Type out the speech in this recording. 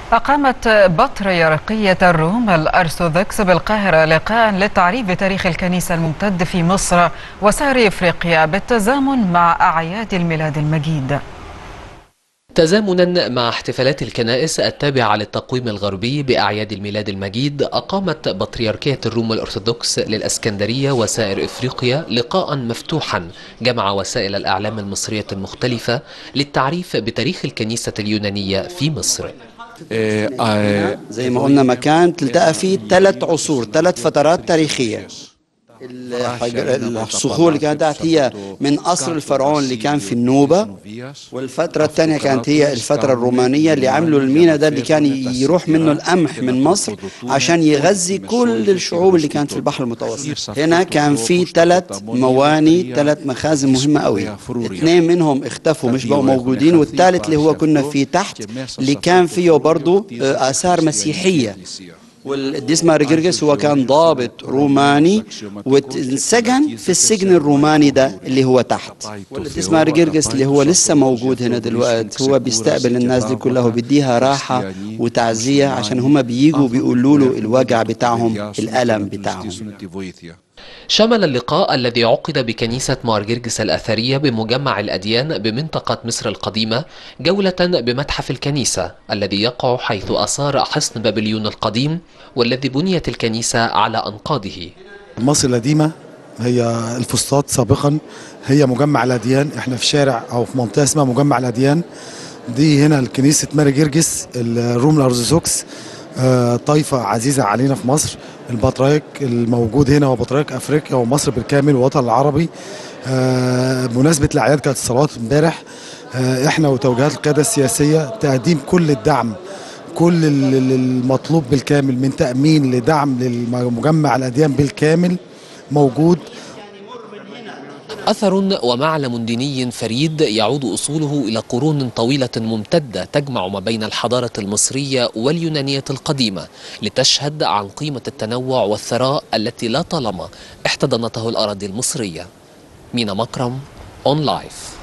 أقامت بطريركية الروم الأرثوذكس بالقاهرة لقاء للتعريف بتاريخ الكنيسة الممتد في مصر وسائر إفريقيا بالتزامن مع أعياد الميلاد المجيد تزامنا مع احتفالات الكنائس التابعة للتقويم الغربي بأعياد الميلاد المجيد أقامت بطريركية الروم الأرثوذكس للأسكندرية وسائر إفريقيا لقاء مفتوحا جمع وسائل الإعلام المصرية المختلفة للتعريف بتاريخ الكنيسة اليونانية في مصر زي ما قلنا مكان تلتقى فيه ثلاث عصور ثلاث فترات تاريخية الصخور اللي كانت تحت هي من قصر الفرعون اللي كان في النوبة والفترة الثانية كانت هي الفترة الرومانية اللي عملوا المينا ده اللي كان يروح منه القمح من مصر عشان يغذي كل الشعوب اللي كانت في البحر المتوسط هنا كان في ثلاث مواني ثلاث مخازن مهمة قوي اثنين منهم اختفوا مش بقوا موجودين والثالث اللي هو كنا فيه تحت اللي كان فيه برضه آثار مسيحية والديسما ريجرجس هو كان ضابط روماني واتسجن في السجن الروماني ده اللي هو تحت والديسما ريجرجس اللي هو لسه موجود هنا دلوقتي هو بيستقبل الناس دي كلها وبيديها راحة وتعزية عشان هما بييجوا بيقولوا له الوجع بتاعهم الألم بتاعهم شمل اللقاء الذي عقد بكنيسة مارجرجس الأثرية بمجمع الأديان بمنطقة مصر القديمة جولة بمتحف الكنيسة الذي يقع حيث أثار حصن بابليون القديم والذي بنيت الكنيسة على أنقاضه مصر القديمة هي الفسطاط سابقا هي مجمع الأديان احنا في شارع أو في منطقة اسمها مجمع الأديان دي هنا الكنيسة ماري جرجس الروم الأرثوذكس طائفة عزيزة علينا في مصر البطريرك الموجود هنا هو بطريرك افريقيا ومصر بالكامل والوطن العربي بمناسبة الأعياد كانت الصلوات امبارح احنا وتوجيهات القيادة السياسية تقديم كل الدعم كل المطلوب بالكامل من تأمين لدعم للمجمع الأديان بالكامل موجود أثر ومعلم ديني فريد يعود أصوله إلى قرون طويلة ممتدة تجمع ما بين الحضارة المصرية واليونانية القديمة لتشهد عن قيمة التنوع والثراء التي لا طالما احتضنته الأراضي المصرية مينا مكرم أون لايف